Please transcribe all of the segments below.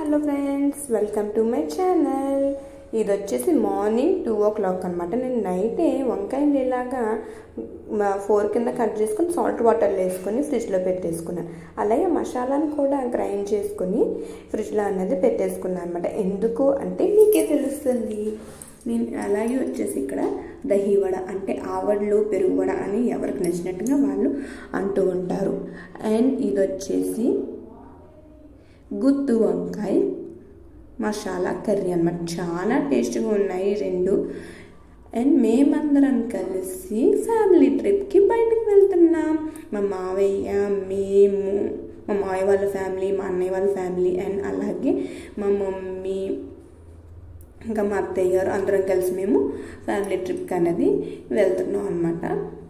hello friends welcome to my channel ఇది వచ్చేసి morning two ఓ clock అనమాట నేను నైటే వంకాయలు ఇలాగా ఫోర్ కింద కట్ చేసుకొని సాల్ట్ వాటర్లో వేసుకొని ఫ్రిడ్జ్లో పెట్టేసుకున్నాను అలాగే మసాలాను కూడా గ్రైండ్ చేసుకొని ఫ్రిడ్జ్లో అనేది పెట్టేసుకున్నాను అనమాట ఎందుకు అంటే మీకే తెలుస్తుంది నేను అలాగే వచ్చేసి ఇక్కడ దహి వడ అంటే ఆవడలు పెరుగు వడ అని ఎవరికి నచ్చినట్టుగా వాళ్ళు అంటూ ఉంటారు అండ్ ఇది వచ్చేసి గుత్తు వంకాయ మసాలా కర్రీ అన్నమాట చాలా టేస్ట్గా ఉన్నాయి రెండు అండ్ మేమందరం కలిసి ఫ్యామిలీ ట్రిప్కి బయటకు వెళ్తున్నాం మా మావయ్య మేము మా మావయ్య వాళ్ళ ఫ్యామిలీ మా అన్నయ్య వాళ్ళ ఫ్యామిలీ అండ్ అలాగే మా మమ్మీ ఇంకా మా అత్తయ్య గారు అందరం కలిసి మేము ఫ్యామిలీ ట్రిప్కి అనేది వెళ్తున్నాం అనమాట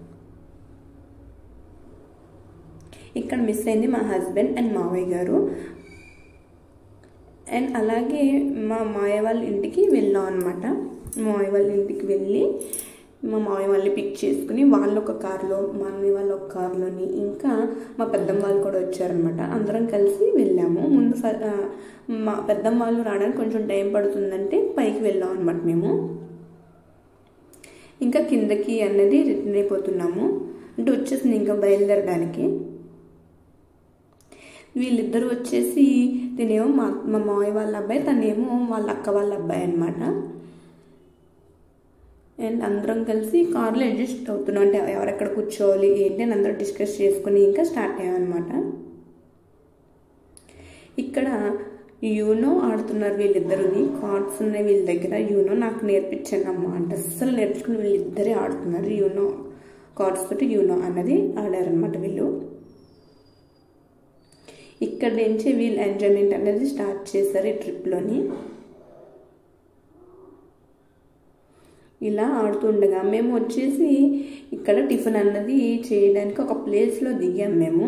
ఇక్కడ మిస్ అయింది మా హస్బెండ్ అండ్ మావయ్య గారు అండ్ అలాగే మా మాయ వాళ్ళ ఇంటికి వెళ్ళాం అనమాట మాయ వాళ్ళ ఇంటికి వెళ్ళి మా మామయ్య వాళ్ళని పిక్ చేసుకుని వాళ్ళు ఒక కార్లో మా అన్నయ్య వాళ్ళు ఒక కార్లోని ఇంకా మా పెద్దమ్మ వాళ్ళు కూడా వచ్చారనమాట అందరం కలిసి వెళ్ళాము ముందు మా పెద్దమ్మ వాళ్ళు రావడానికి కొంచెం టైం పడుతుందంటే పైకి వెళ్ళాం అనమాట మేము ఇంకా కిందకి అనేది రిటర్న్ అయిపోతున్నాము అంటే వచ్చేసింది ఇంకా బయలుదేరడానికి వీళ్ళిద్దరూ వచ్చేసి తినేమో మా మా మామయ్య వాళ్ళ అబ్బాయి తనేమో వాళ్ళ అక్క వాళ్ళ అబ్బాయి అనమాట అండ్ అందరం కలిసి కార్లో అడ్జస్ట్ అవుతున్నాం అంటే ఎవరెక్కడ కూర్చోవాలి ఏంటి అని అందరం డిస్కస్ చేసుకుని ఇంకా స్టార్ట్ అయ్యామన్నమాట ఇక్కడ యూనో ఆడుతున్నారు వీళ్ళిద్దరుని కార్డ్స్ ఉన్నాయి వీళ్ళ దగ్గర యూనో నాకు నేర్పించాను అమ్మ అంటే అస్సలు నేర్చుకుని వీళ్ళిద్దరే ఆడుతున్నారు యూనో కార్డ్స్ తోటి యూనో అన్నది ఆడారనమాట వీళ్ళు ఇక్కడ నుంచి వీళ్ళు ఎంజాయ్మెంట్ అనేది స్టార్ట్ చేశారు ఈ ట్రిప్లోని ఇలా ఆడుతుండగా మేము వచ్చేసి ఇక్కడ టిఫిన్ అన్నది చేయడానికి ఒక ప్లేస్లో దిగాం మేము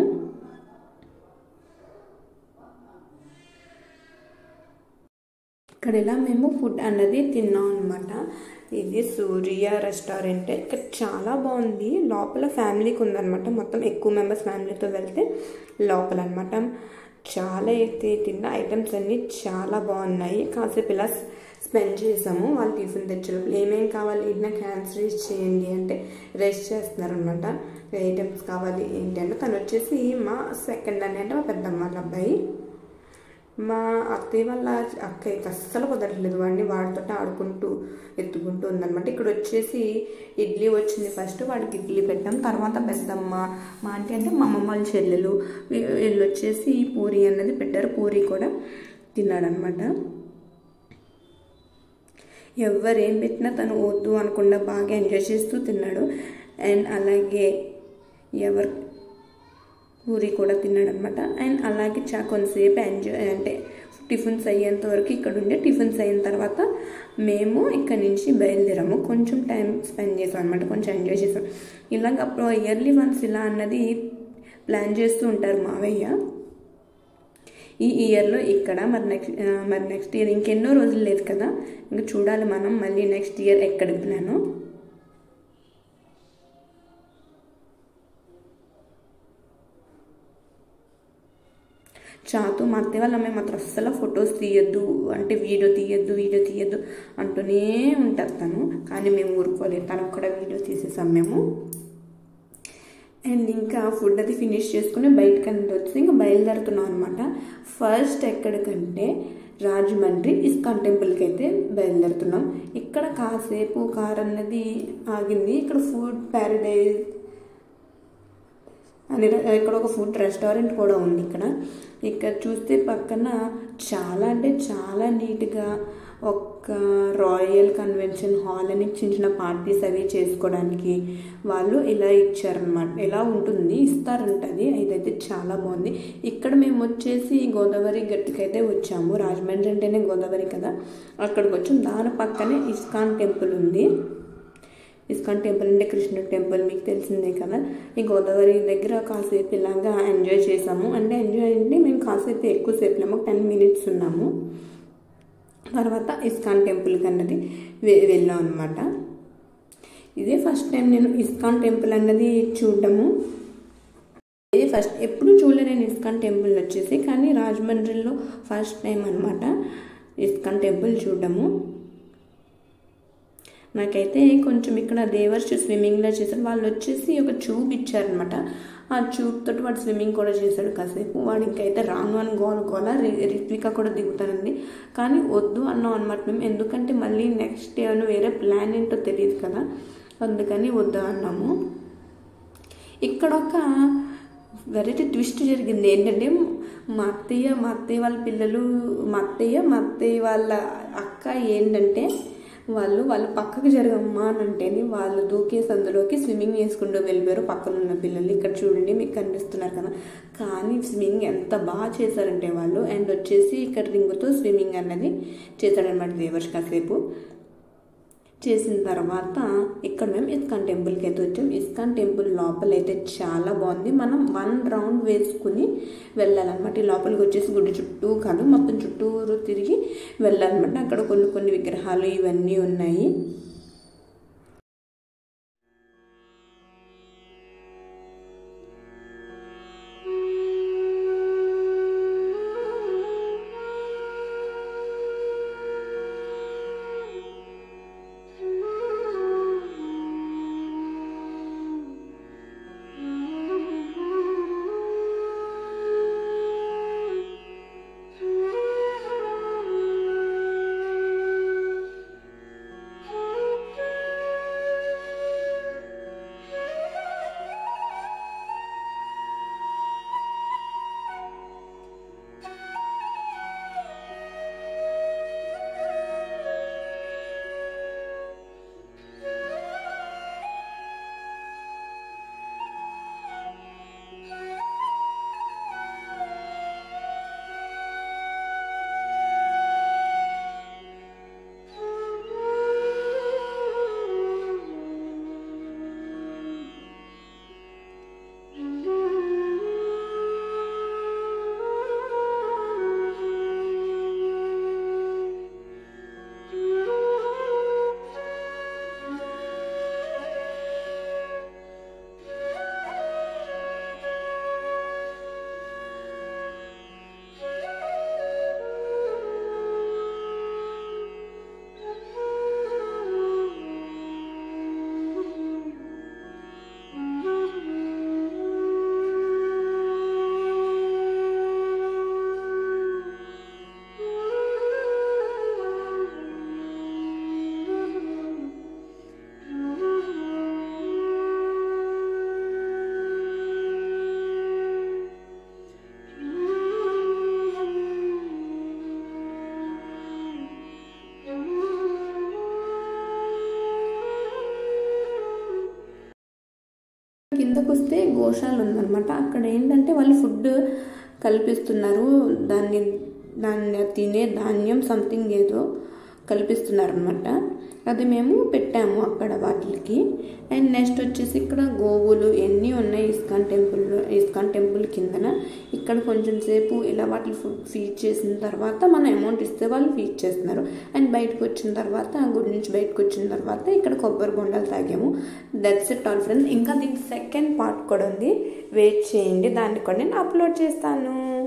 ఇక్కడ ఇలా మేము ఫుడ్ అన్నది తిన్నాం అనమాట ఇది సూర్య రెస్టారెంట్ ఇక్కడ చాలా బాగుంది లోపల ఫ్యామిలీకి ఉందన్నమాట మొత్తం ఎక్కువ మెంబర్స్ ఫ్యామిలీతో వెళ్తే లోపల అనమాట చాలా అయితే తిన్న ఐటమ్స్ అన్నీ చాలా బాగున్నాయి కాసేపు ఇలా స్పెండ్ చేసాము వాళ్ళు టిఫిన్ తెచ్చినప్పుడు ఏమేమి కావాలి నాకు హ్యాండ్స్ రేస్ చేయండి అంటే రేస్ చేస్తున్నారు అనమాట ఐటమ్స్ కావాలి ఏంటి అంటే తను వచ్చేసి మా సెకండ్ అని అంటే మా పెద్దమ్మ వాళ్ళ అబ్బాయి మా అత్తయ్య వాళ్ళ అక్కయ్యకి అస్సలు కుదరట్లేదు వాడిని వాడితో ఆడుకుంటూ ఎత్తుకుంటూ ఉందన్నమాట ఇక్కడ వచ్చేసి ఇడ్లీ వచ్చింది ఫస్ట్ వాడికి ఇడ్లీ పెట్టాం తర్వాత పెద్దమ్మ మా ఆంటీ అంటే మా అమ్మమ్మ వాళ్ళ చెల్లెలు వీళ్ళు వచ్చేసి పూరి అన్నది పెట్టారు పూరి కూడా తిన్నాడనమాట ఎవరేం పెట్టినా తను వద్దు అనకుండా బాగా ఎంజాయ్ చేస్తూ తిన్నాడు అండ్ అలాగే ఎవరు పూరి కూడా తిన్నాడు అనమాట అండ్ అలాగే చా కొంతసేపు ఎంజాయ్ అంటే టిఫిన్స్ అయ్యేంత వరకు ఇక్కడ ఉండే టిఫిన్స్ అయిన తర్వాత మేము ఇక్కడ నుంచి బయలుదేరాము కొంచెం టైం స్పెండ్ చేసాం అనమాట కొంచెం ఎంజాయ్ చేసాం ఇలాగ అప్పుడు ఇయర్లీ వన్స్ ఇలా అన్నది ప్లాన్ చేస్తూ ఉంటారు మావయ్య ఈ ఇయర్లో ఇక్కడ మరి నెక్స్ట్ మరి నెక్స్ట్ ఇయర్ ఇంకెన్నో రోజులు లేదు కదా ఇంకా చూడాలి మనం మళ్ళీ నెక్స్ట్ ఇయర్ ఎక్కడికి ప్లాను చాతు మా అత్తయ్య వాళ్ళ అమ్మాయి మాత్రం అస్సలు ఫొటోస్ తీయద్దు అంటే వీడియో తీయద్దు వీడియో తీయద్దు అంటూనే ఉంటారు తను కానీ మేము ఊరుకోలేదు తను కూడా వీడియో తీసేసాం మేము అండ్ ఇంకా ఫుడ్ అది ఫినిష్ చేసుకుని బయటకు అనేది వచ్చి ఇంకా బయలుదేరుతున్నాం అనమాట ఫస్ట్ ఎక్కడికంటే రాజమండ్రి ఇస్కాన్ టెంపుల్కి అయితే బయలుదేరుతున్నాం ఇక్కడ కాసేపు కార్ అన్నది ఆగింది ఇక్కడ ఫుడ్ ప్యారడైజ్ అని ఇక్కడ ఒక ఫుడ్ రెస్టారెంట్ కూడా ఉంది ఇక్కడ ఇక్కడ చూస్తే పక్కన చాలా అంటే చాలా నీట్గా ఒక రాయల్ కన్వెన్షన్ హాల్ అని చిన్న చిన్న పార్టీస్ అవి చేసుకోవడానికి వాళ్ళు ఇలా ఇచ్చారనమాట ఇలా ఉంటుంది ఇస్తారంటది ఇదైతే చాలా బాగుంది ఇక్కడ మేము వచ్చేసి గోదావరి గట్టుకైతే వచ్చాము రాజమండ్రి అంటేనే గోదావరి కదా అక్కడికి వచ్చాం దాని పక్కనే ఇస్కాన్ టెంపుల్ ఉంది ఇస్కాన్ టెంపుల్ అంటే కృష్ణుడు టెంపుల్ మీకు తెలిసిందే కదా ఈ గోదావరి దగ్గర కాసేపు ఇలాగా ఎంజాయ్ చేసాము అంటే ఎంజాయ్ అంటే మేము కాసేపు ఎక్కువసేపు లేము టెన్ మినిట్స్ ఉన్నాము తర్వాత ఇస్కాన్ టెంపుల్కి అన్నది వెళ్ళాం అనమాట ఇదే ఫస్ట్ టైం నేను ఇస్కాన్ టెంపుల్ అన్నది చూడడము ఇది ఫస్ట్ ఎప్పుడు చూడలే నేను ఇస్కాన్ టెంపుల్ వచ్చేసి కానీ రాజమండ్రిలో ఫస్ట్ టైం అనమాట ఇస్కాన్ టెంపుల్ చూడడము నాకైతే కొంచెం ఇక్కడ దేవర్స్ స్విమ్మింగ్లో చేశారు వాళ్ళు వచ్చేసి ఒక ట్యూబ్ ఇచ్చారనమాట ఆ ట్యూబ్ తోటి వాడు స్విమ్మింగ్ కూడా చేశాడు కాసేపు వాడు ఇంకైతే రాను అని గోల గోల రిత్విక కూడా దిగుతానండి కానీ వద్దు అన్నాం అనమాట మేము ఎందుకంటే మళ్ళీ నెక్స్ట్ ఏమైనా వేరే ప్లాన్ ఏంటో తెలియదు కదా అందుకని వద్దు అన్నాము ఇక్కడ ఒక వెరైటీ ట్విస్ట్ జరిగింది ఏంటంటే మా అత్తయ్య మా అత్తయ్య వాళ్ళ పిల్లలు మా అత్తయ్య మా అత్తయ్య వాళ్ళ అక్క ఏంటంటే వాళ్ళు వాళ్ళు పక్కకు జరగమ్మా అని అంటేనే వాళ్ళు దూకేసి అందులోకి స్విమ్మింగ్ చేసుకుంటూ వెళ్ళిపోయారు పక్కన ఉన్న పిల్లలు ఇక్కడ చూడండి మీకు కనిపిస్తున్నారు కదా కానీ స్విమ్మింగ్ ఎంత బాగా చేశారంటే వాళ్ళు అండ్ వచ్చేసి ఇక్కడ రింగుతో స్విమ్మింగ్ అన్నది చేశాడనమాట దేవర్ష్ కాసేపు చేసిన తర్వాత ఇక్కడ మేము ఇస్కాన్ టెంపుల్కి అయితే వచ్చాం ఇస్కాన్ టెంపుల్ లోపల అయితే చాలా బాగుంది మనం వన్ రౌండ్ వేసుకుని వెళ్ళాలన్నమాట ఈ లోపలికి వచ్చేసి గుడి చుట్టూ కాదు మొత్తం చుట్టూరు తిరిగి వెళ్ళాలన్నమాట అక్కడ కొన్ని కొన్ని విగ్రహాలు ఇవన్నీ ఉన్నాయి కిందకు వస్తే గోశాల ఉందన్నమాట అక్కడ ఏంటంటే వాళ్ళు ఫుడ్ కల్పిస్తున్నారు దాన్ని దాన్ని తినే ధాన్యం సంథింగ్ ఏదో కల్పిస్తున్నారు అనమాట అది మేము పెట్టాము అక్కడ వాటికి అండ్ నెక్స్ట్ వచ్చేసి ఇక్కడ గోవులు ఎన్ని ఉన్నాయి ఇస్కాన్ టెంపుల్లో ఇస్కాన్ టెంపుల్ కిందన ఇక్కడ కొంచెం సేపు ఇలా వాటిని ఫుడ్ ఫీడ్ చేసిన తర్వాత మనం అమౌంట్ ఇస్తే వాళ్ళు ఫీడ్ చేస్తున్నారు అండ్ బయటకు వచ్చిన తర్వాత ఆ గుడి నుంచి బయటకు వచ్చిన తర్వాత ఇక్కడ కొబ్బరి బొండాలు తాగాము దట్స్ ఇట్ ఆల్ ఫ్రెండ్స్ ఇంకా దీనికి సెకండ్ పార్ట్ కూడా ఉంది వెయిట్ చేయండి దాన్ని కూడా నేను అప్లోడ్ చేస్తాను